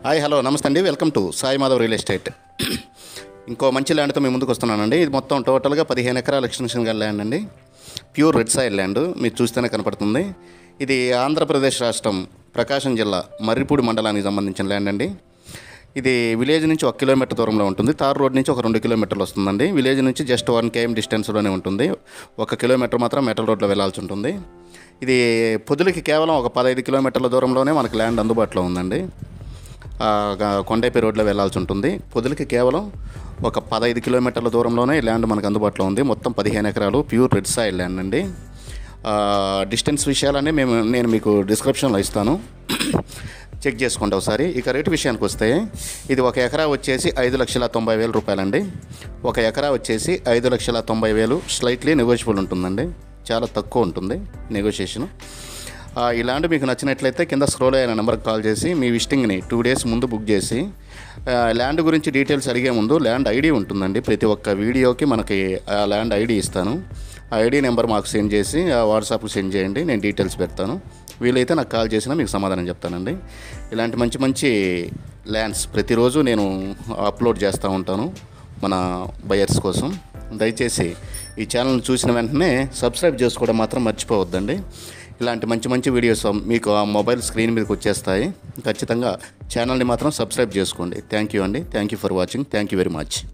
hi hello నమస్తే అండి welcome to Sai Madhav real estate ఇంకో మంచి ల్యాండ్తో మీ ముందుకు వస్తున్నానండి ఇది మొత్తం టోటల్గా పదిహేను ఎకరాల ఎక్స్టెన్షన్ గల ల్యాండ్ అండి ప్యూర్ రెడ్ సాయిల్ ల్యాండ్ మీరు చూస్తేనే కనపడుతుంది ఇది ఆంధ్రప్రదేశ్ రాష్ట్రం ప్రకాశం జిల్లా మర్రిపూడి మండలానికి సంబంధించిన ల్యాండ్ అండి ఇది విలేజ్ నుంచి ఒక కిలోమీటర్ దూరంలో ఉంటుంది తార్ రోడ్ నుంచి ఒక రెండు కిలోమీటర్లు వస్తుందండి విలేజ్ నుంచి జస్ట్ వన్ కేఎం డిస్టెన్స్లోనే ఉంటుంది ఒక కిలోమీటర్ మాత్రం మెటల్ రోడ్లో వెళ్ళాల్సి ఉంటుంది ఇది పొదులకి కేవలం ఒక పదహైదు కిలోమీటర్ల దూరంలోనే మనకు ల్యాండ్ అందుబాటులో ఉందండి ఆ, గ- కొండైపి రోడ్లో వెళ్ళాల్సి ఉంటుంది పొదులకి కేవలం ఒక పదహైదు కిలోమీటర్ల దూరంలోనే ఈ ల్యాండ్ మనకు అందుబాటులో ఉంది మొత్తం పదిహేను ఎకరాలు ప్యూర్ రెడ్ సాయిల్ ల్యాండ్ అండి ఆ, డిస్టెన్స్ విషయాలన్నీ మేము నేను మీకు డిస్క్రిప్షన్లో ఇస్తాను చెక్ చేసుకోండి ఒకసారి ఇక రేటు విషయానికి వస్తే ఇది ఒక ఎకరా వచ్చేసి ఐదు లక్షల తొంభై వేల రూపాయలండి ఒక ఎకరా వచ్చేసి ఐదు లక్షల తొంభై వేలు స్లైట్లీ నెగోషియబుల్ ఉంటుందండి చాలా తక్కువ ఉంటుంది నెగోషియేషన్ ఆ, ఈ ల్యాండ్ మీకు నచ్చినట్లయితే కింద స్క్రోల్ అయిన నెంబర్కి కాల్ చేసి మీ విజిటింగ్ని టూ డేస్ ముందు బుక్ చేసి ఆ, ల్యాండ్ గురించి డీటెయిల్స్ అడిగే ముందు ల్యాండ్ ఐడి ఉంటుందండి ప్రతి ఒక్క వీడియోకి మనకి ఆ ల్యాండ్ ఐడి ఇస్తాను ఆ ఐడి నెంబర్ మాకు సెండ్ చేసి ఆ వాట్సాప్కి సెండ్ చేయండి నేను డీటెయిల్స్ పెడతాను వీలైతే నాకు కాల్ చేసినా మీకు సమాధానం చెప్తానండి ఇలాంటి మంచి మంచి ల్యాండ్స్ ప్రతిరోజు నేను అప్లోడ్ చేస్తూ ఉంటాను మన బయర్స్ కోసం దయచేసి ఈ ఛానల్ చూసిన వెంటనే సబ్స్క్రైబ్ చేసుకోవడం మాత్రం మర్చిపోవద్దండి ఇలాంటి మంచి మంచి వీడియోస్ మీకు ఆ మొబైల్ స్క్రీన్ మీదకి వచ్చేస్తాయి ఖచ్చితంగా ఛానల్ని మాత్రం సబ్స్క్రైబ్ చేసుకోండి థ్యాంక్ యూ అండి thank you for watching thank you very much